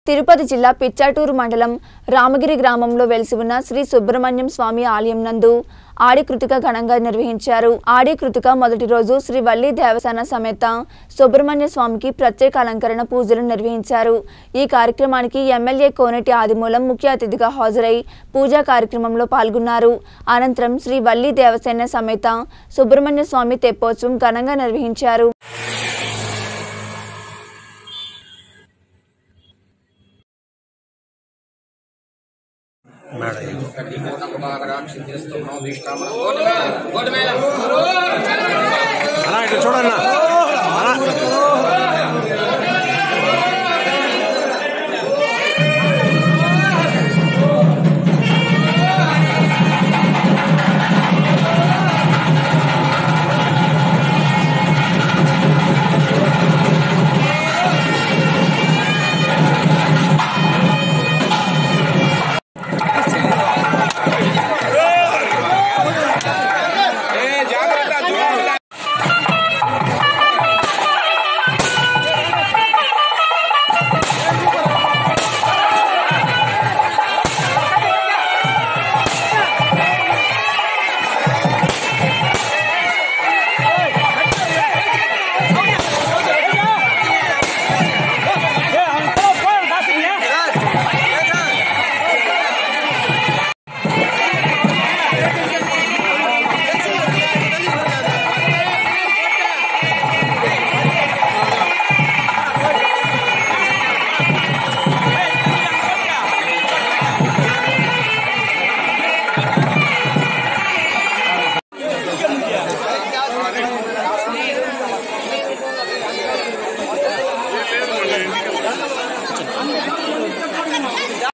తిరుపతి జిల్లా పిచ్చాటూరు మండలం రామగిరి గ్రామంలో వెలిసి ఉన్న శ్రీ సుబ్రహ్మణ్యం స్వామి ఆలయం నందు ఆడి కృతిక ఘనంగా నిర్వహించారు ఆడి కృతిక మొదటి రోజు శ్రీ వల్లి దేవసేన సమేత సుబ్రహ్మణ్య స్వామికి ప్రత్యేక అలంకరణ పూజలు నిర్వహించారు ఈ కార్యక్రమానికి ఎమ్మెల్యే కోనేటి ఆదిమూలం ముఖ్య అతిథిగా హాజరై పూజా కార్యక్రమంలో పాల్గొన్నారు అనంతరం శ్రీ వల్లి దేవసేన సమేత సుబ్రహ్మణ్య స్వామి తెప్పోత్సవం ఘనంగా నిర్వహించారు అలా ఇటు చూడన్నా అలా